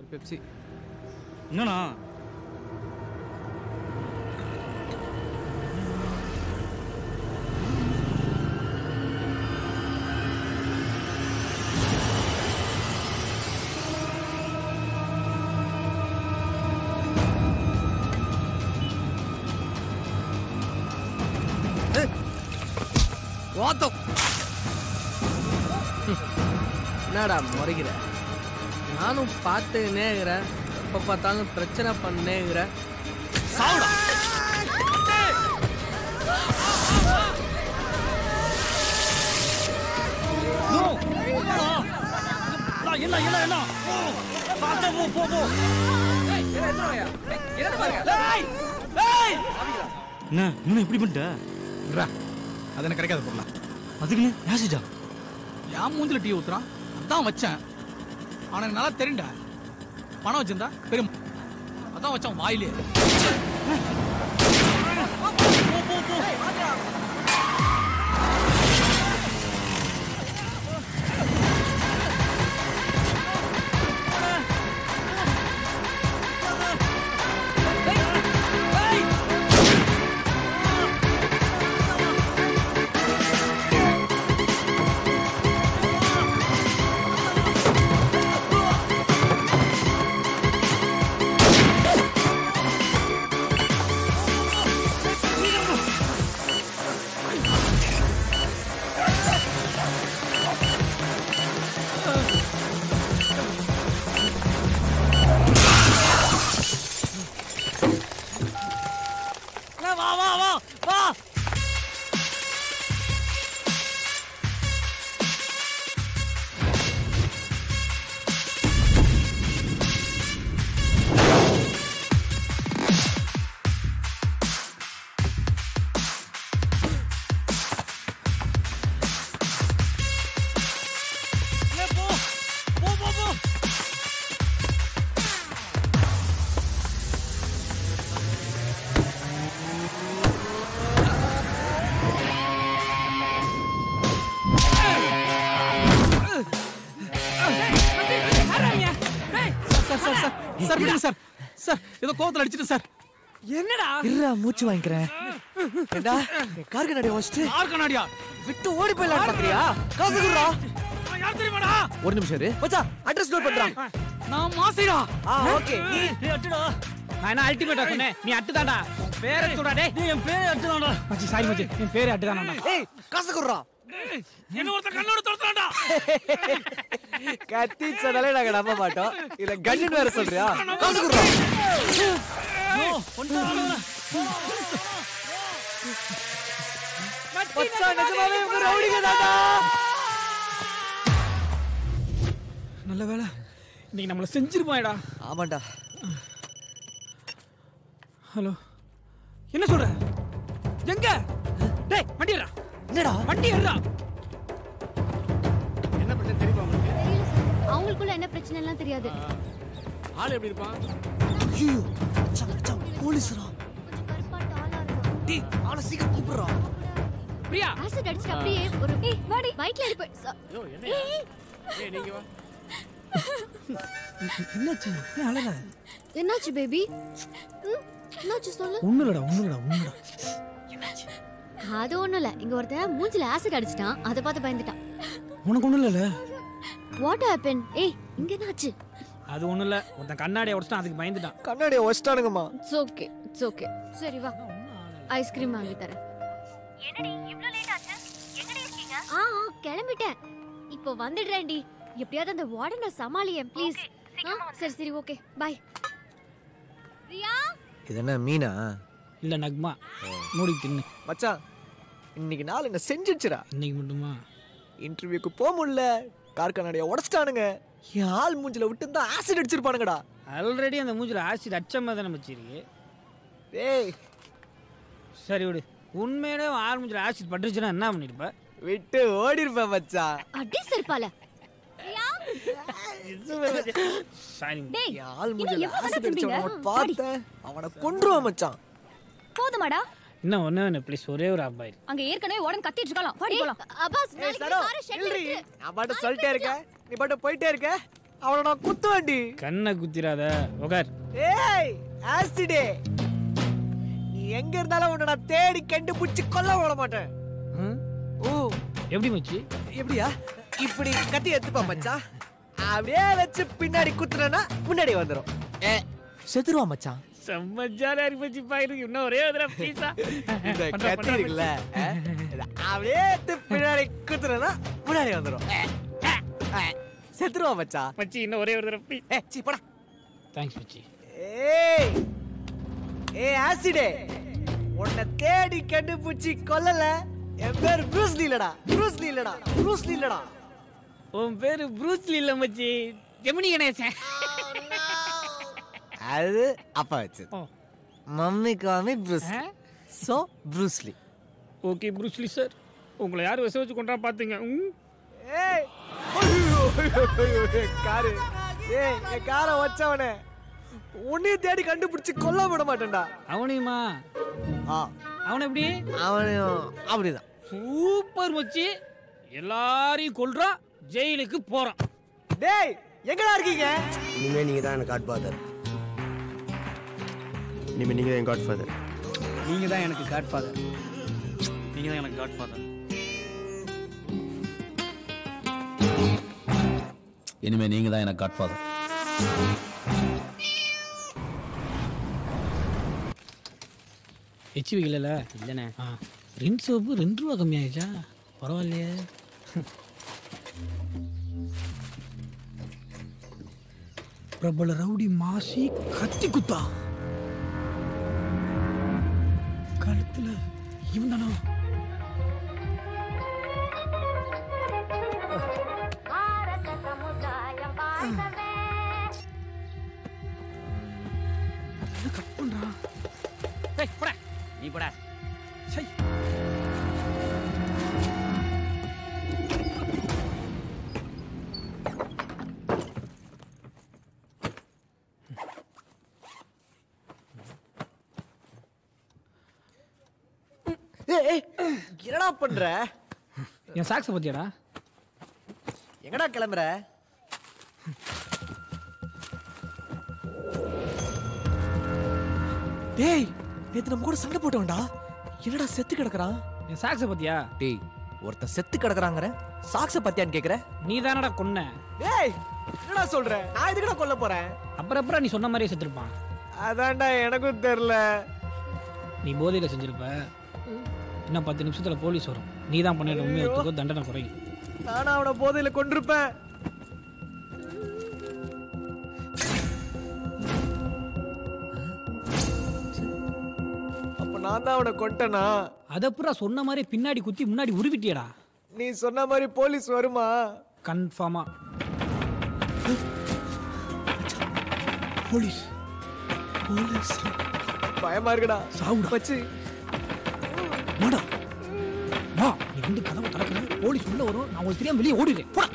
Pepsi என்னண்ணா ஓத்தம் என்னடா முறைகிற நானும் பார்த்துனேங்கிறேன் எப்போ பார்த்தாலும் பிரச்சனை பண்ணேங்கிற சாவுடா என்ன என்ன என்ன பார்த்தா போ போ போ என்ன இன்னும் இப்படி பண்ணிட்ட அது எனக்கு கிடைக்காது பொருளா அதுக்குன்னு ஆசிடா என் மூஞ்சில டீ ஊத்துறான் அதான் வச்சேன் அவனுக்கு நல்லா தெரியும்டா பணம் வச்சிருந்தா பெரும் அதான் வச்சான் வாயிலே வா வா வா வா போ போ போ போ சார் சார் சார் சார் விடுங்க சார் சார் ஏதோ கோவத்துல அடிச்சிட்டு சார் என்னடா இருடா மூச்சு வாங்கிக்கிறேன் ஏண்டா கார் கண்ணாடி வச்சுட்டு யார் கண்ணாடியா விட்டு ஓடி போயிடலாம் பாக்குறியா காசு குடுறா நான் யார் தெரியுமாடா ஒரு நிமிஷம் இரு மச்சா அட்ரஸ் நோட் பண்றான் நான் மாசிடா ஆ ஓகே நீ நீ அட்டுடா நான் என்ன அல்டிமேட்டா சொன்னேன் நீ அட்டுதான்டா பேரை சொல்றா டேய் நீ என் பேரை அட்டுதான்டா மச்சி சாரி மச்சி என் பேரே அட்டுதான்டா ஏய் காசு குடுறா என்ன ஒருத்தன் கண்ணோட துரத்துறான்டா கத்தி சொன்னாலே நாங்க நம்ப மாட்டோம் இத கண்ணன் வேற சொல்றியா காசு குடுறா மச்சான் நிஜமாவே இவங்க ரவுடிங்க தான்டா நல்ல வேலை இன்னைக்கு நம்மள செஞ்சிருப்பாயடா ஆமாண்டா ஹலோ என்ன சொல்ற எங்க டேய் வண்டி ஏறா என்னடா வண்டி ஏறா அவங்களுக்குள்ள என்ன பிரச்சனை எல்லாம் தெரியாது ஆள் எப்படி இருப்பான் ஐயோ மச்சான் மச்சான் போலீஸ்ரா கொஞ்சம் கருப்பா டாலா இருக்கும் டேய் ஆளை சீக்கிரம் கூப்பிடுறா பிரியா ஆசிட் அடிச்சுட்டு அப்படியே ஒரு ஏய் வாடி பைக்ல ஏறி போய் ச- ஐயோ என்ன ஏய், ஏய் நீங்க வா என்னாச்சு ஏன் அழற என்னாச்சு பேபி என்னாச்சு சொல்லு ஒண்ணு இல்லடா ஒண்ணு இல்லடா ஒண்ணுடா அது ஒண்ணும் இல்ல இங்க ஒருத்தன் மூஞ்சில ஆசிட் அடிச்சிட்டான் அதை பார்த்து பயந்துட்டான் உனக்கு ஒண்ணு இல்லல வாட் ஹேப்பன் ஏய் இங்க என்னாச்சு அது ஒண்ணு இல்ல ஒருத்தன் கண்ணாடியை உடைச்சிட்டான் அதுக்கு பயந்துட்டான் கண்ணாடியை வச்சிட்டானுங்கம்மா இட்ஸ் ஓகே இட்ஸ் ஓகே சரி வா ஐஸ்கிரீம் வாங்கி தரேன் ஆ ஆ, கிளம்பிட்டேன் இப்போ வந்துடுறேன்டி எப்படியாவது அந்த வார்டனை சமாளியேன் ப்ளீஸ் சரி சரி ஓகே பை பிரியா இது என்ன மீனா இல்ல நக்மா மூடி தின்னு மச்சான் இன்னைக்கு நாள் என்ன செஞ்சிடுச்சுடா இன்னைக்கு மட்டுமா இன்டர்வியூக்கு போக முடியல கார் கண்ணாடியை உடச்சிட்டானுங்க என் ஆள் மூஞ்சில விட்டு தான் ஆசிட் அடிச்சிருப்பானுங்கடா ஆல்ரெடி அந்த மூஞ்சில ஆசிட் அச்ச மாதிரி தானே வச்சிருக்கு ஏய் சரி விடு உண்மையிலே உன் ஆள் மூஞ்சில ஆசிட் பட்டுருச்சுன்னா என்ன பண்ணிருப்ப விட்டு ஓடி இருப்பேன் மச்சான் அடி செருப்பால பிரியா சாரி டேய் என் ஆள் இன்னும் மூஞ்சில எவ்வளவு ஆசிட் திரும்பீங்க? அடிச்சவன பார்த்தேன் அவனை கொன்றுவான் மச்சான் போதுமாடா இன்னும் ஒண்ணு ஒன்று ப்ளீஸ் ஒரே ஒரு அப்பாயில் அங்க ஏற்கனவே உடம்பு கத்திட்டு இருக்கலாம் வாடி ஏய், போலாம் அப்பாஸ் ஏய் நாளைக்கு சரோ காரை ஷெட்ல நில்றி இருக்கு நான் பாட்டு சொல்லிட்டே இருக்கேன் நீ பாட்டு போயிட்டே இருக்க அவனை நான் குத்துவேன்டி கண்ணை குத்திராத உகார் ஏய் ஆசிடே நீ எங்க இருந்தாலும் உன்னை நான் தேடி கண்டுபிடிச்சு கொல்ல விட மாட்டேன் ஓ எப்படி மச்சி எப்படியா இப்படி கத்தி எடுத்துப்பா மச்சான் அப்படியே வச்சு பின்னாடி குத்துனா முன்னாடி வந்துரும் ஏ செத்துருவா மச்சான் செம்ம ஜாலியா இருக்கு மச்சி பாயிருக்கு இன்னும் ஒரே ஒரு தடவை ப்ளீஸா இந்த கத்தி இருக்குல்ல ஆ, இத அப்படியே எடுத்து பின்னாடி குத்துனா முன்னாடி வந்துரும் ஏ, ஏ, ஏ, செத்துருவா மச்சான் மச்சி இன்னும் ஒரே ஒரு தடவை ப்ளீஸ் ஏ சீ போடா தேங்க்ஸ் மச்சி ஏய் ஏய் ஆசிடே உன்னை தேடி கண்டுபிடிச்சி கொல்லல என் பேர் ப்ரூஸ் லீ இல்லடா ப்ரூஸ் லீ இல்லடா ப்ரூஸ் லீ இல்லடா உன் பேரு ப்ரூஸ்லி இல்ல மச்சி ஜெமினி கணேசன் அது அப்பா வச்சு ஓ. மம்மிக்கு மம்மி ப்ரூஸ் ஆ? So Bruce Lee okay Bruce Lee sir உங்களை யார் விச வச்சு கொண்டா பாத்துங்க ம். ஏய் ஐயோ, ஐயோ, ஐயோ, என் காரு ஏய் என் காரை வச்சவனே உன்னையும் தேடி கண்டுபிடிச்சு கொல்ல விட மாட்டேன்டா அவனையுமா ஆ அவனை எப்படி அவனையும் அப்படிதான் சூப்பர் மச்சி எல்லாரையும் கொல்றான் ஜெயிலுக்கு போறான் டேய் எங்கடா இருக்கீங்க இனிமே நீங்க தான் எனக்கு காட் ஃபாதர் இனிமே நீங்க தான் என் காட் ஃபாதர் நீங்க தான் எனக்கு காட் ஃபாதர் நீங்க தான் எனக்கு காட் ஃபாதர் இனிமே நீங்க தான் எனக்கு காட்ஃபாதர் ஹெச்வி இல்லைல்ல இல்லைண்ணே ஆ ரெண்டு சோப்பு ரெண்டு ரூபா கம்மியாயிடுச்சா பரவாயில்லையே பிரபல ரவுடி மாசி கத்தி குத்தா கழுத்துல இவன் தானா கட் பண்றான் ஏய் போடா நீ போடா சை ஏய் ஏய் என்னடா பண்ற என் சாக்ஸை பத்தியாடா எங்கடா கிளம்புற டேய் நேத்து நம்ம கூட சண்டை போட்டோம்டா என்னடா செத்து கிடக்குறான் என் சாக்ஸை பத்தியா டேய் ஒருத்தன் செத்து கிடக்குறாங்கற சாக்ஸ பத்தியான்னு கேக்குற நீ தானடா கொன்ன டேய் என்னடா சொல்ற நான் எதுக்குடா கொல்ல போறேன் அப்புறம் அப்புறம் நீ சொன்ன மாதிரியே செத்துருப்பான் அதான்டா எனக்கும் தெரியல நீ போதையில் செஞ்சிருப்ப இன்னும் பத்து நிமிஷத்துல போலீஸ் வரும் நீ தான் பண்ணிட உண்மையை ஒத்துக்கோ தண்டனை குறையும் நானும் அவனை போதையில கொண்டிருப்பேன் அப்ப நான் தான் அவனை கொட்டனா அதப்புறம் சொன்ன மாதிரி பின்னாடி குத்தி முன்னாடி உருவிட்டியடா நீ சொன்ன மாதிரி போலீஸ் வருமா கன்ஃபார்மா போலீஸ் போலீஸ் பயமா இருக்குடா சாவுடா. வச்சு வாடா வா நீ வந்து கதவை திறக்கிறது போலீஸ் உள்ள வரும் நான் உங்களுக்கு தெரியாம வெளியே ஓடிடுறேன் போடா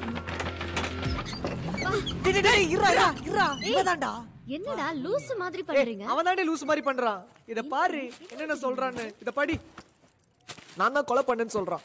டேய் டேய், டேய் இருடா இருடா இருடா இவதான்டா என்னடா லூசு மாதிரி பண்றீங்க அவன் தானே லூஸ் மாதிரி பண்றான் இத பாரு என்னென்ன சொல்றான்னு இத படி நான் தான் கொலை பண்ணேன்னு சொல்றான்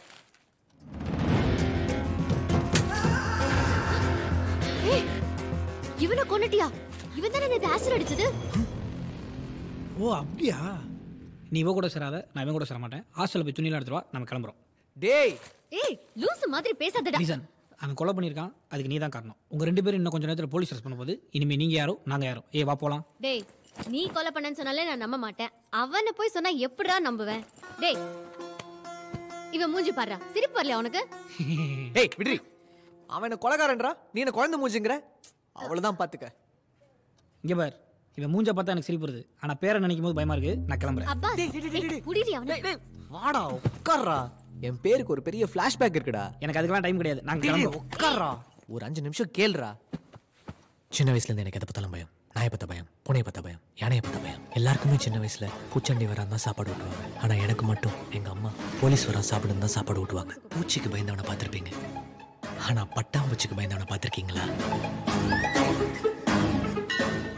ஏய் இவனை கொன்னுட்டியா இவன் தானே நேத்து ஆசிட் அடிச்சது ஓ அப்படியா நீ இவ கூட சேராத நான் இவன் கூட சேர மாட்டேன் ஹாஸ்டலில் போய் துணியெல்லாம் எடுத்துட்டு வா நம்ம கிளம்புறோம் டேய் ஏய் லூசு மாதிரி பேசாதடா ரீசன் அவன் கொலை பண்ணியிருக்கான் அதுக்கு நீ தான் காரணம் உங்க ரெண்டு பேரும் இன்னும் கொஞ்சம் நேரத்தில் போலீஸ் அரெஸ்ட் பண்ண போது இனிமே நீங்க யாரோ நாங்க யாரோ ஏ வா போலாம் டேய் நீ கொலை பண்ணேன்னு சொன்னாலே நான் நம்ப மாட்டேன் அவனை போய் சொன்னா எப்படிடா நம்புவேன் டேய் இவன் மூஞ்சி பாடுறா சிரிப்பு வரலையா உனக்கு ஏய் விடுறி அவன் என்ன கொலைகாரன்றா நீ என்ன குழந்தை மூஞ்சுங்கிற அவ்வளவுதான் பாத்துக்க இங்க பார் இவன் மூஞ்ச பார்த்தா எனக்கு சிரிப்பு வருது ஆனா பேரை நினைக்கும் போது பயமா இருக்கு நான் கிளம்புறேன் அப்பா புடிடி அவனை வாடா உட்கார்றா என் பேருக்கு ஒரு பெரிய ஃபிளாஷ்பேக் இருக்குடா எனக்கு அதுக்கெல்லாம் டைம் கிடையாது நாங்க டேய், கிளம்புறோம் உட்கார்றா ஒரு அஞ்சு நிமிஷம் கேளுடா சின்ன வயசுல இருந்து எனக்கு எதை பார்த்தாலும் பயம் நாயை பார்த்த பயம் பூனையை பார்த்த பயம் யானையை பார்த்த பயம் எல்லாருக்குமே சின்ன வயசுல பூச்சண்டி வரான் தான் சாப்பாடு ஊட்டுவாங்க ஆனா எனக்கு மட்டும் எங்க அம்மா போலீஸ் வரா சாப்பிடுன்னு தான் சாப்பாடு ஊட்டுவாங்க பூச்சிக்கு பயந்தவனை பார்த்திருப்பீங்க ஆனா பட்டாம்பூச்சிக்கு பயந்தவனை பார்த்திருக்கீங்களா